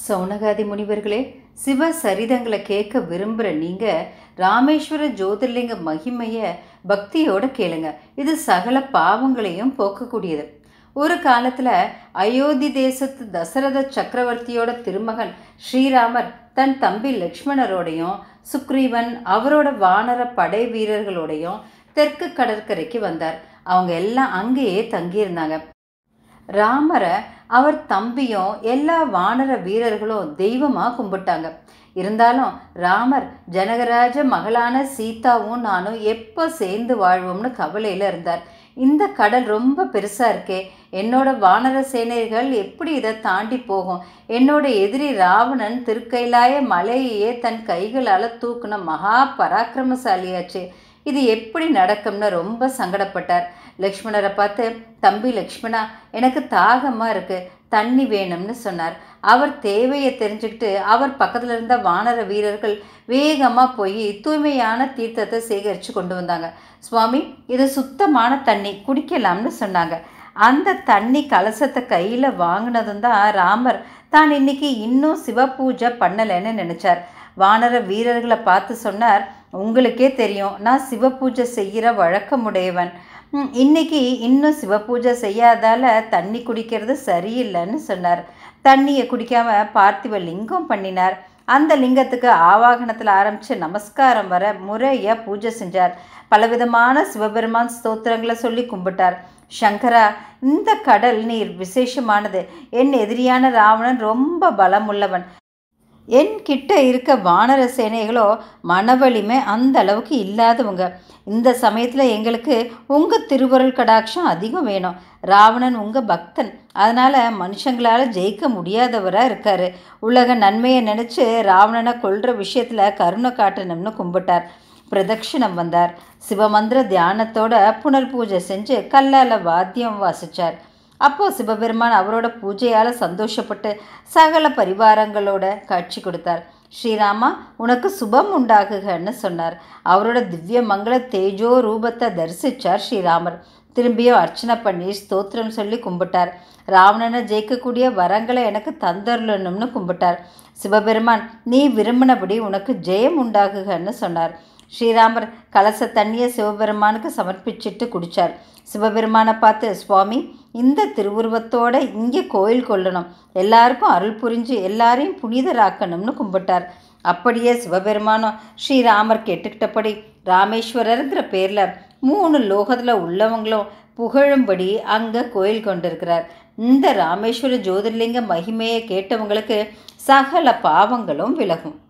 சௌனகாதி முனிவர்களே சிவ சரிதங்களை கேட்க விரும்புகிற நீங்கள் ராமேஸ்வர ஜோதிர்லிங்க மகிமையை பக்தியோட கேளுங்க இது சகல பாவங்களையும் போக்கக்கூடியது ஒரு காலத்தில் அயோத்தி தேசத்து தசரத சக்கரவர்த்தியோட திருமகன் ஸ்ரீராமர் தன் தம்பி லக்ஷ்மணரோடையும் சுக்ரீவன் அவரோட வானர படை வீரர்களோடையும் தெற்கு கடற்கரைக்கு வந்தார் அவங்க எல்லாம் அங்கேயே தங்கியிருந்தாங்க ராமரை அவர் தம்பியும் எல்லா வானர வீரர்களும் தெய்வமாக கும்பிட்டாங்க இருந்தாலும் ராமர் ஜனகராஜ மகளான சீதாவும் நானும் எப்போ சேர்ந்து வாழ்வோம்னு கவலையில் இருந்தார் இந்த கடல் ரொம்ப பெருசாக இருக்கே என்னோட வானர சேனைகள் எப்படி இதை தாண்டி போகும் என்னோட எதிரி ராவணன் திருக்கைலாய மலையையே தன் கைகளால் தூக்குன மகா பராக்கிரமசாலியாச்சு இது எப்படி நடக்கும்னு ரொம்ப சங்கடப்பட்டார் லக்ஷ்மணரை பார்த்து தம்பி லக்ஷ்மணா எனக்கு தாகமாக இருக்குது தண்ணி வேணும்னு சொன்னார் அவர் தேவையை தெரிஞ்சுக்கிட்டு அவர் பக்கத்தில் இருந்த வானர வீரர்கள் வேகமாக போய் தூய்மையான தீர்த்தத்தை சேகரித்து கொண்டு வந்தாங்க சுவாமி இது சுத்தமான தண்ணி குடிக்கலாம்னு சொன்னாங்க அந்த தண்ணி கலசத்தை கையில் வாங்கினதும் தான் ராமர் தான் இன்னைக்கு இன்னும் சிவ பூஜை பண்ணலைன்னு நினச்சார் வானர வீரர்களை பார்த்து சொன்னார் உங்களுக்கே தெரியும் நான் சிவ பூஜை செய்கிற வழக்கமுடையவன் ம், இன்னைக்கு இன்னும் சிவ பூஜை செய்யாதால தண்ணி குடிக்கிறது சரியில்லைன்னு சொன்னார் தண்ணியை குடிக்காம பார்த்திவ லிங்கம் பண்ணினார் அந்த லிங்கத்துக்கு ஆவாகனத்தில் ஆரம்பித்து நமஸ்காரம் வர முறையாக பூஜை செஞ்சார் பலவிதமான சிவபெருமான் ஸ்தோத்திரங்களை சொல்லி கும்பிட்டார் சங்கரா இந்த கடல் நீர் விசேஷமானது என் எதிரியான ராவணன் ரொம்ப பலமுள்ளவன் என் கிட்ட இருக்க வானர சேனைகளோ மனவலிமை அந்த அளவுக்கு இல்லாதவங்க இந்த சமயத்தில் எங்களுக்கு உங்கள் திருவருள் கடாட்சம் அதிகம் வேணும் ராவணன் உங்கள் பக்தன் அதனால் மனுஷங்களால் ஜெயிக்க முடியாதவராக இருக்கார் உலக நன்மையை நினச்சி ராவணனை கொல்ற விஷயத்தில் கருணை காட்டணும்னு கும்பிட்டார் பிரதட்சிணம் வந்தார் சிவமந்திர தியானத்தோட புனர் பூஜை செஞ்சு கல்லால் வாத்தியம் வாசிச்சார் அப்போ சிவபெருமான் அவரோட பூஜையால் சந்தோஷப்பட்டு சகல பரிவாரங்களோட காட்சி கொடுத்தார் ஸ்ரீராமா உனக்கு சுபம் உண்டாகுகன்னு சொன்னார் அவரோட திவ்ய மங்கள தேஜோ ரூபத்தை தரிசிச்சார் ஸ்ரீராமர் திரும்பியும் அர்ச்சனை பண்ணி ஸ்தோத்திரம் சொல்லி கும்பிட்டார் ராவணனை ஜெயிக்கக்கூடிய வரங்களை எனக்கு தந்தருளணும்னு கும்பிட்டார் சிவபெருமான் நீ விரும்பினபடி உனக்கு ஜெயம் உண்டாகுகன்னு சொன்னார் ஸ்ரீராமர் கலச தண்ணியை சிவபெருமானுக்கு சமர்ப்பிச்சிட்டு குடித்தார் சிவபெருமானை பார்த்து சுவாமி இந்த திருவுருவத்தோட இங்கே கோயில் கொள்ளணும் எல்லாருக்கும் அருள் புரிஞ்சு எல்லாரையும் புனிதராக்கணும்னு கும்பிட்டார் அப்படியே சிவபெருமானும் ஸ்ரீராமர் கேட்டுக்கிட்டபடி ராமேஸ்வரருங்கிற பேரில் மூணு லோகத்தில் உள்ளவங்களும் புகழும்படி அங்கே கோயில் கொண்டிருக்கிறார் இந்த ராமேஸ்வர ஜோதிர்லிங்க மகிமையை கேட்டவங்களுக்கு சகல பாவங்களும் விலகும்